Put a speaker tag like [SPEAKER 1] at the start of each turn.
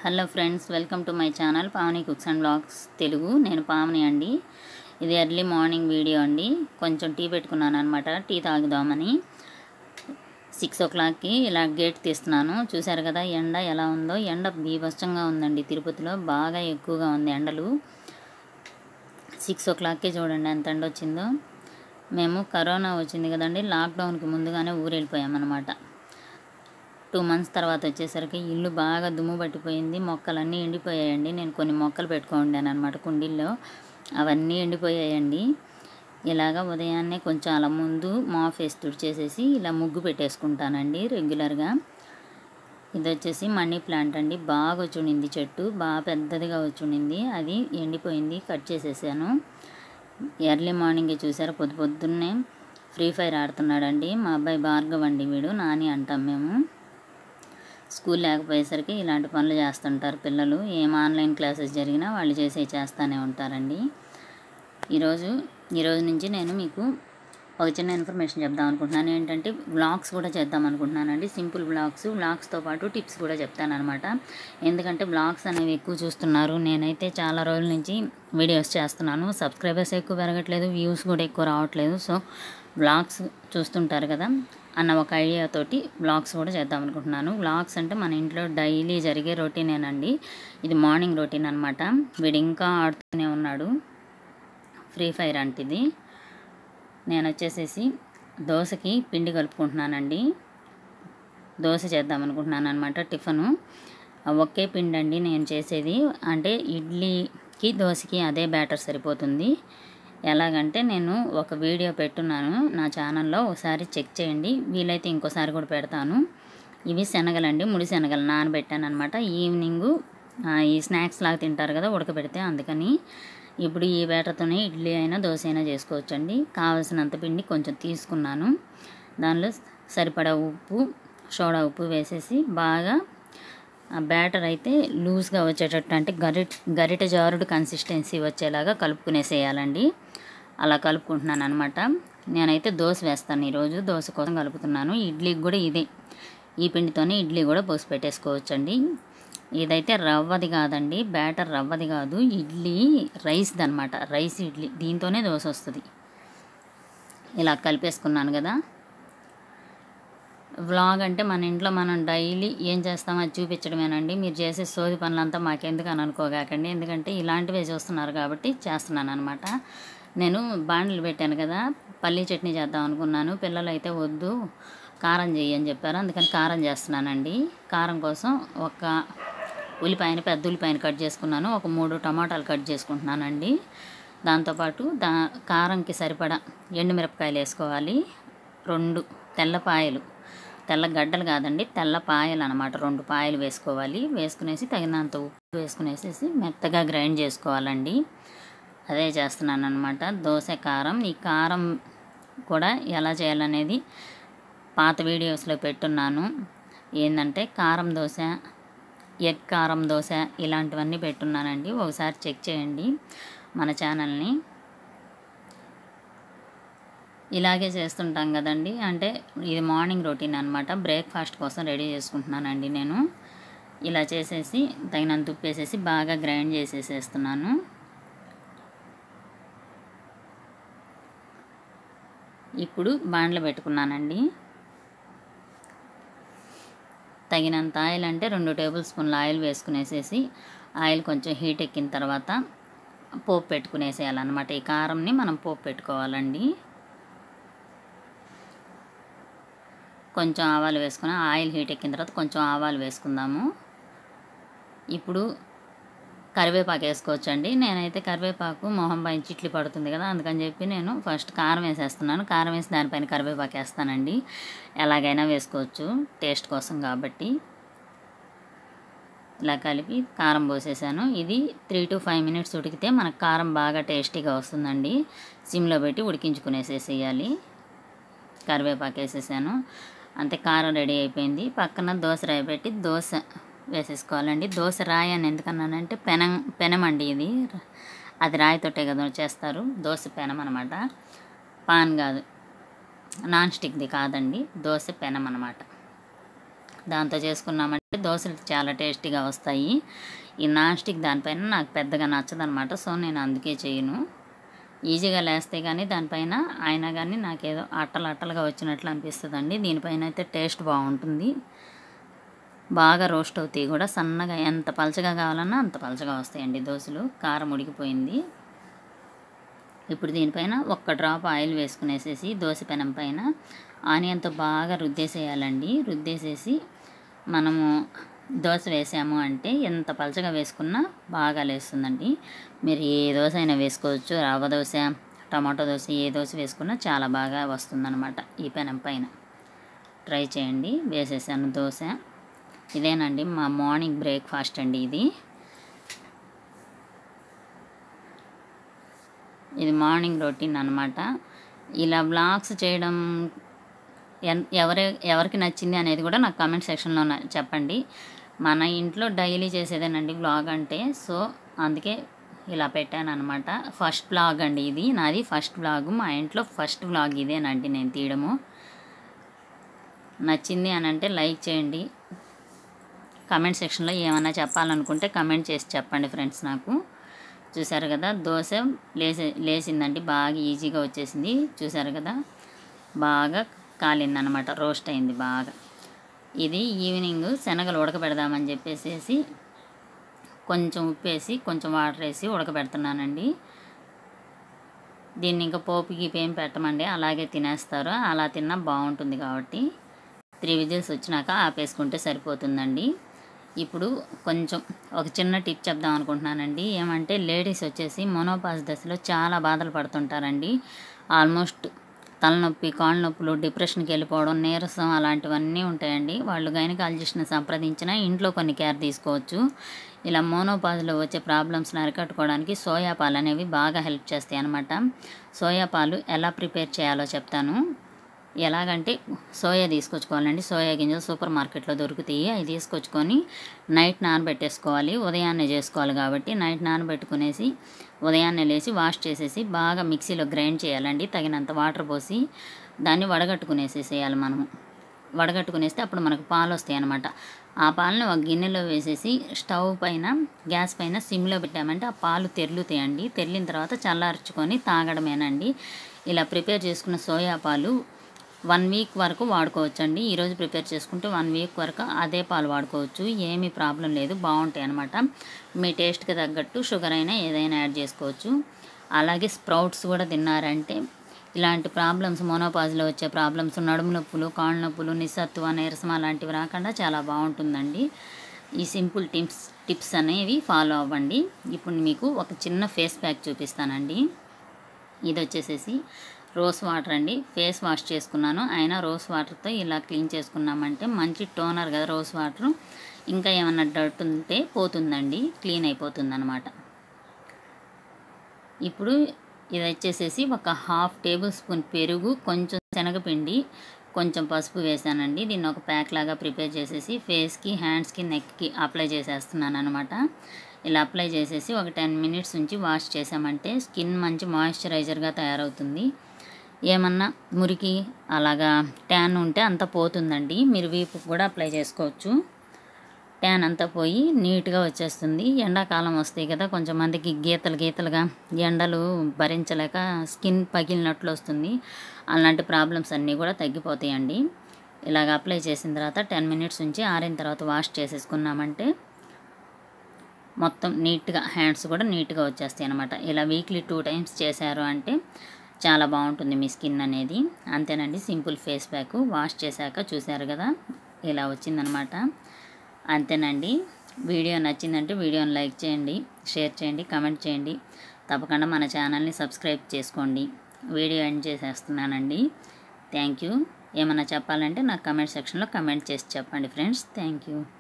[SPEAKER 1] hello friends welcome to my channel Pavani cooks and blogs Telugu నేను పావని అండి ఇది ఎర్లీ మార్నింగ్ వీడియో అండి కొంచెం టీ పెట్టుకున్నాను అనమాట టీ తాగుదామని సిక్స్ ఓ క్లాక్కి ఇలా గేట్ తీస్తున్నాను చూశారు కదా ఎండ ఎలా ఉందో ఎండ బీభత్సంగా ఉందండి తిరుపతిలో బాగా ఎక్కువగా ఉంది ఎండలు సిక్స్ ఓ క్లాక్కి చూడండి ఎంత ఎండ వచ్చిందో మేము కరోనా వచ్చింది కదండి లాక్డౌన్కి ముందుగానే ఊరు వెళ్ళిపోయామన్నమాట టూ మంత్స్ తర్వాత వచ్చేసరికి ఇల్లు బాగా దుమ్ము పట్టిపోయింది మొక్కలన్నీ ఎండిపోయాయండి నేను కొన్ని మొక్కలు పెట్టుకోండాను అనమాట కుండీల్లో అవన్నీ ఎండిపోయాయండి ఇలాగ ఉదయాన్నే కొంచెం అలా ముందు మాఫ్ వేసి తుడిచేసేసి ఇలా ముగ్గు పెట్టేసుకుంటానండి రెగ్యులర్గా ఇది వచ్చేసి మనీ ప్లాంట్ అండి బాగా వచ్చుండింది చెట్టు బాగా పెద్దదిగా వచ్చుండింది అది ఎండిపోయింది కట్ చేసేసాను ఎర్లీ మార్నింగే చూసారు పొద్దు పొద్దున్నే ఫ్రీ ఫైర్ ఆడుతున్నాడండి మా అబ్బాయి భార్గవ్ అండి వీడు నాని అంటాం మేము స్కూల్ లేకపోయేసరికి ఇలాంటి పనులు చేస్తుంటారు పిల్లలు ఏం ఆన్లైన్ క్లాసెస్ జరిగినా వాళ్ళు చేసే చేస్తూనే ఉంటారండి ఈరోజు ఈరోజు నుంచి నేను మీకు ఒక చిన్న ఇన్ఫర్మేషన్ చెప్దాం అనుకుంటున్నాను ఏంటంటే వ్లాగ్స్ కూడా చేద్దాం అనుకుంటున్నానండి సింపుల్ వ్లాగ్స్ వ్లాగ్స్తో పాటు టిప్స్ కూడా చెప్తానమాట ఎందుకంటే వ్లాగ్స్ అనేవి ఎక్కువ చూస్తున్నారు నేనైతే చాలా రోజుల నుంచి వీడియోస్ చేస్తున్నాను సబ్స్క్రైబర్స్ ఎక్కువ పెరగట్లేదు వ్యూస్ కూడా ఎక్కువ రావట్లేదు సో వ్లాగ్స్ చూస్తుంటారు కదా అన్న ఒక ఐడియాతోటి వ్లాగ్స్ కూడా చేద్దాం అనుకుంటున్నాను వ్లాగ్స్ అంటే మన ఇంట్లో డైలీ జరిగే రొటీనేనండి ఇది మార్నింగ్ రొటీన్ అనమాట వీడు ఇంకా ఆడుతూనే ఉన్నాడు ఫ్రీ ఫైర్ అంటే ఇది నేను వచ్చేసేసి దోశకి పిండి కలుపుకుంటున్నానండి దోశ చేద్దాం అనుకుంటున్నాను అనమాట టిఫను ఒకే పిండి అండి నేను చేసేది అంటే ఇడ్లీకి దోశకి అదే బ్యాటర్ సరిపోతుంది ఎలాగంటే నేను ఒక వీడియో పెట్టున్నాను నా ఛానల్లో ఒకసారి చెక్ చేయండి వీలైతే ఇంకోసారి కూడా పెడతాను ఇవి శనగలండి ముడి శనగలు నానబెట్టాను అనమాట ఈవినింగు ఈ స్నాక్స్ లాగా తింటారు కదా ఉడకబెడితే అందుకని ఇప్పుడు ఈ బ్యాటర్తోనే ఇడ్లీ అయినా దోశ అయినా చేసుకోవచ్చండి కావలసినంత పిండి కొంచెం తీసుకున్నాను దానిలో సరిపడా ఉప్పు సోడా ఉప్పు వేసేసి బాగా ఆ బ్యాటర్ అయితే లూజ్గా వచ్చేటట్టు అంటే గరిట గరిట జారుడు కన్సిస్టెన్సీ వచ్చేలాగా కలుపుకునేసేయాలండి అలా కలుపుకుంటున్నాను అనమాట నేనైతే దోశ వేస్తాను ఈరోజు దోశ కోసం కలుపుతున్నాను ఇడ్లీకి కూడా ఇదే ఈ పిండితోనే ఇడ్లీ కూడా పోసి పెట్టేసుకోవచ్చండి ఇదైతే రవ్వది కాదండి బ్యాటర్ రవ్వది కాదు ఇడ్లీ రైస్ది అనమాట రైస్ ఇడ్లీ దీంతోనే దోశ వస్తుంది ఇలా కలిపేసుకున్నాను కదా వ్లాగ్ అంటే మన ఇంట్లో మనం డైలీ ఏం చేస్తామో అది చూపించడమేనండి మీరు చేసే సోది పనులంతా మాకెందుకు అని అనుకోగాకండి ఎందుకంటే ఇలాంటివే చూస్తున్నారు కాబట్టి చేస్తున్నాను అనమాట నేను బాండ్లు పెట్టాను కదా పల్లీ చట్నీ చేద్దాం అనుకున్నాను పిల్లలు అయితే వద్దు కారం చెయ్యి అని చెప్పారు అందుకని కారం చేస్తున్నానండి కారం కోసం ఒక ఉల్లిపాయని పెద్ద ఉల్లిపాయని కట్ చేసుకున్నాను ఒక మూడు టమాటాలు కట్ చేసుకుంటున్నానండి దాంతోపాటు దా కారంకి సరిపడా ఎండుమిరపకాయలు వేసుకోవాలి రెండు తెల్లపాయలు తెల్ల గడ్డలు కాదండి తెల్ల పాయలు అనమాట రెండు పాయలు వేసుకోవాలి వేసుకునేసి తగినంత ఉప్పు వేసుకునేసేసి మెత్తగా గ్రైండ్ చేసుకోవాలండి అదే చేస్తున్నాను అనమాట దోశ కారం ఈ కారం కూడా ఎలా చేయాలనేది పాత వీడియోస్లో పెట్టున్నాను ఏంటంటే కారం దోశ ఎగ్ కారం దోశ ఇలాంటివన్నీ పెట్టున్నానండి ఒకసారి చెక్ చేయండి మన ఛానల్ని ఇలాగే చేస్తుంటాం కదండి అంటే ఇది మార్నింగ్ రొటీన్ అనమాట బ్రేక్ఫాస్ట్ కోసం రెడీ చేసుకుంటున్నానండి నేను ఇలా చేసేసి తగినంత ఉప్పు వేసేసి బాగా గ్రైండ్ చేసేసేస్తున్నాను ఇప్పుడు బాండ్లు పెట్టుకున్నానండి తగినంత ఆయిల్ అంటే రెండు టేబుల్ స్పూన్ల ఆయిల్ వేసుకునేసేసి ఆయిల్ కొంచెం హీట్ ఎక్కిన తర్వాత పోపు పెట్టుకునేసేయాలన్నమాట ఈ కారంని మనం పోపు పెట్టుకోవాలండి కొంచెం ఆవాలు వేసుకుని ఆయిల్ హీట్ ఎక్కిన తర్వాత కొంచెం ఆవాలు వేసుకుందాము ఇప్పుడు కరివేపాకు వేసుకోవచ్చండి నేనైతే కరివేపాకు మొహం పైన చిట్లు పడుతుంది కదా అందుకని చెప్పి నేను ఫస్ట్ కారం వేసేస్తున్నాను కారం వేసి దానిపైన కరివేపాకు వేస్తానండి ఎలాగైనా వేసుకోవచ్చు టేస్ట్ కోసం కాబట్టి ఇలా కలిపి కారం పోసేసాను ఇది త్రీ టు ఫైవ్ మినిట్స్ ఉడికితే మనకు కారం బాగా టేస్టీగా వస్తుందండి సిమ్లో పెట్టి ఉడికించుకునేసేసేయాలి కరివేపాకు వేసేసాను అంతే కారం రెడీ అయిపోయింది పక్కన దోశ రాయి పెట్టి దోశ వేసేసుకోవాలండి దోశ రాయి అని ఎందుకన్నానంటే పెనం పెనం అండి ఇది అది రాయితోటే కదా చేస్తారు దోశ పెనం అనమాట పాన్ కాదు నాన్ స్టిక్ది కాదండి దోశ పెనం అనమాట దాంతో చేసుకున్నామంటే దోశలు చాలా టేస్టీగా వస్తాయి ఈ నాన్ స్టిక్ దానిపైన నాకు పెద్దగా నచ్చదనమాట సో నేను అందుకే చేయను ఈజీగా లేస్తే కానీ దానిపైన అయినా కానీ నాకేదో అట్టలు అట్టలుగా వచ్చినట్లు అనిపిస్తుందండి దీనిపైన అయితే టేస్ట్ బాగుంటుంది బాగా రోస్ట్ అవుతాయి కూడా సన్నగా ఎంత పలచగా కావాలన్నా అంత పలచగా వస్తాయండి దోశలు కారం ఉడికిపోయింది ఇప్పుడు దీనిపైన ఒక్క డ్రాప్ ఆయిల్ వేసుకునేసేసి దోశ పెనం పైన ఆనియన్తో బాగా రుద్దేసేయాలండి రుద్దేసేసి మనము దోశ వేసాము అంటే ఎంత పలచగా వేసుకున్నా బాగా లేస్తుందండి మీరు ఏ దోశ అయినా వేసుకోవచ్చు రవ్వ దోశ టమాటో దోశ ఏ దోశ వేసుకున్నా చాలా బాగా వస్తుందన్నమాట ఈ పెనం పైన ట్రై చేయండి వేసేసాను దోశ ఇదేనండి మా మార్నింగ్ బ్రేక్ఫాస్ట్ అండి ఇది ఇది మార్నింగ్ రొటీన్ అనమాట ఇలా బ్లాగ్స్ చేయడం ఎన్ ఎవరి ఎవరికి నచ్చింది అనేది కూడా నాకు కామెంట్ సెక్షన్లో నా- చెప్పండి మన ఇంట్లో డైలీ చేసేదేనండి బ్లాగ్ అంటే సో అందుకే ఇలా పెట్టాను అనమాట ఫస్ట్ బ్లాగ్ అండి ఇది నాది ఫస్ట్ బ్లాగ్ మా ఇంట్లో ఫస్ట్ బ్లాగ్ ఇదేనండి నేను తీయడము నచ్చింది అని అంటే లైక్ చేయండి కామెంట్ సెక్షన్లో ఏమైనా చెప్పాలనుకుంటే కామెంట్ చేసి చెప్పండి ఫ్రెండ్స్ నాకు చూసారు కదా దోశ లేసే లేచిందండి బాగా ఈజీగా వచ్చేసింది చూసారు కదా బాగా కాలిందనమాట రోస్ట్ అయింది బాగా ఇది ఈవినింగ్ శనగలు ఉడకబెడదామని చెప్పేసి కొంచెం ఉప్పు వేసి కొంచెం వాటర్ వేసి ఉడకబెడుతున్నానండి దీన్ని ఇంకా పోపు గీపు ఏం పెట్టమండి అలాగే తినేస్తారు అలా తిన్నా బాగుంటుంది కాబట్టి త్రీ విజిల్స్ వచ్చినాక ఆపేసుకుంటే సరిపోతుందండి ఇప్పుడు కొంచెం ఒక చిన్న టిప్ చెప్దాం అనుకుంటున్నానండి ఏమంటే లేడీస్ వచ్చేసి మొనోపాస్ దశలో చాలా బాధలు పడుతుంటారండి ఆల్మోస్ట్ తలనొప్పి కాళ్ళ నొప్పులు డిప్రెషన్కి వెళ్ళిపోవడం నీరసం అలాంటివన్నీ ఉంటాయండి వాళ్ళు గైనకాలజిస్ట్ని సంప్రదించినా ఇంట్లో కొన్ని కేర్ తీసుకోవచ్చు ఇలా మోనోపాజ్లో వచ్చే ప్రాబ్లమ్స్ని అరికట్టుకోవడానికి సోయా పాలు అనేవి బాగా హెల్ప్ చేస్తాయి అన్నమాట సోయా పాలు ఎలా ప్రిపేర్ చేయాలో చెప్తాను ఎలాగంటే సోయా తీసుకొచ్చుకోవాలండి సోయా గింజలు సూపర్ మార్కెట్లో దొరుకుతాయి అవి తీసుకొచ్చుకొని నైట్ నానబెట్టేసుకోవాలి ఉదయాన్నే చేసుకోవాలి కాబట్టి నైట్ నానబెట్టుకునేసి ఉదయాన్నే లేచి వాష్ చేసేసి బాగా మిక్సీలో గ్రైండ్ చేయాలండి తగినంత వాటర్ పోసి దాన్ని వడగట్టుకునేసేసేయాలి మనము వడగట్టుకునేస్తే అప్పుడు మనకు పాలు వస్తాయి అన్నమాట ఆ పాలను ఒక గిన్నెలో వేసేసి స్టవ్ పైన గ్యాస్ పైన సిమ్లో పెట్టామంటే ఆ పాలు తెరులుతాయండి తెరిలిన తర్వాత చల్లార్చుకొని తాగడమేనండి ఇలా ప్రిపేర్ చేసుకున్న సోయా పాలు వన్ వీక్ వరకు వాడుకోవచ్చండి ఈరోజు ప్రిపేర్ చేసుకుంటే వన్ వీక్ వరకు అదే పాలు వాడుకోవచ్చు ఏమీ ప్రాబ్లం లేదు బాగుంటాయి అనమాట మీ టేస్ట్కి తగ్గట్టు షుగర్ అయినా ఏదైనా యాడ్ చేసుకోవచ్చు అలాగే స్ప్రౌట్స్ కూడా తిన్నారంటే ఇలాంటి ప్రాబ్లమ్స్ మోనోపాజ్లో వచ్చే ప్రాబ్లమ్స్ నడుము నొప్పులు కాళ్ళ నొప్పులు నిస్సత్తువ నీరసం అలాంటివి రాకుండా చాలా బాగుంటుందండి ఈ సింపుల్ టిప్స్ టిప్స్ అనేవి ఫాలో అవ్వండి ఇప్పుడు మీకు ఒక చిన్న ఫేస్ ప్యాక్ చూపిస్తానండి ఇది వచ్చేసేసి రోస్ వాటర్ అండి ఫేస్ వాష్ చేసుకున్నాను అయినా రోస్ వాటర్తో ఇలా క్లీన్ చేసుకున్నామంటే మంచి టోనర్ కదా రోస్ వాటర్ ఇంకా ఏమన్నా డర్ట్ ఉంటే పోతుందండి క్లీన్ అయిపోతుంది అనమాట ఇప్పుడు ఇది వచ్చేసేసి ఒక హాఫ్ టేబుల్ స్పూన్ పెరుగు కొంచెం శనగపిండి కొంచెం పసుపు వేసానండి దీన్ని ఒక ప్యాక్ లాగా ప్రిపేర్ చేసేసి ఫేస్కి హ్యాండ్స్కి నెక్కి అప్లై చేసేస్తున్నాను అనమాట ఇలా అప్లై చేసేసి ఒక టెన్ మినిట్స్ నుంచి వాష్ చేసామంటే స్కిన్ మంచి మాయిశ్చరైజర్గా తయారవుతుంది ఏమన్నా మురికి అలాగా ట్యాన్ ఉంటే అంతా పోతుందండి మీరు వీపుకి కూడా అప్లై చేసుకోవచ్చు ట్యాన్ అంతా పోయి నీట్గా వచ్చేస్తుంది ఎండాకాలం వస్తాయి కదా కొంచెం మందికి గీతలు గీతలుగా ఎండలు భరించలేక స్కిన్ పగిలినట్లు వస్తుంది అలాంటి ప్రాబ్లమ్స్ అన్నీ కూడా తగ్గిపోతాయండి ఇలాగ అప్లై చేసిన తర్వాత టెన్ మినిట్స్ నుంచి ఆరిన తర్వాత వాష్ చేసేసుకున్నామంటే మొత్తం నీట్గా హ్యాండ్స్ కూడా నీట్గా వచ్చేస్తాయి అనమాట ఇలా వీక్లీ టూ టైమ్స్ చేశారు అంటే చాలా బాగుంటుంది మీ స్కిన్ అనేది అంతేనండి సింపుల్ ఫేస్ ప్యాక్ వాష్ చేశాక చూశారు కదా ఇలా వచ్చిందనమాట అంతేనండి వీడియో నచ్చిందంటే వీడియోని లైక్ చేయండి షేర్ చేయండి కమెంట్ చేయండి తప్పకుండా మన ఛానల్ని సబ్స్క్రైబ్ చేసుకోండి వీడియో ఎండ్ చేసేస్తున్నానండి థ్యాంక్ యూ ఏమైనా చెప్పాలంటే నాకు కమెంట్ సెక్షన్లో కమెంట్ చేసి చెప్పండి ఫ్రెండ్స్ థ్యాంక్ యూ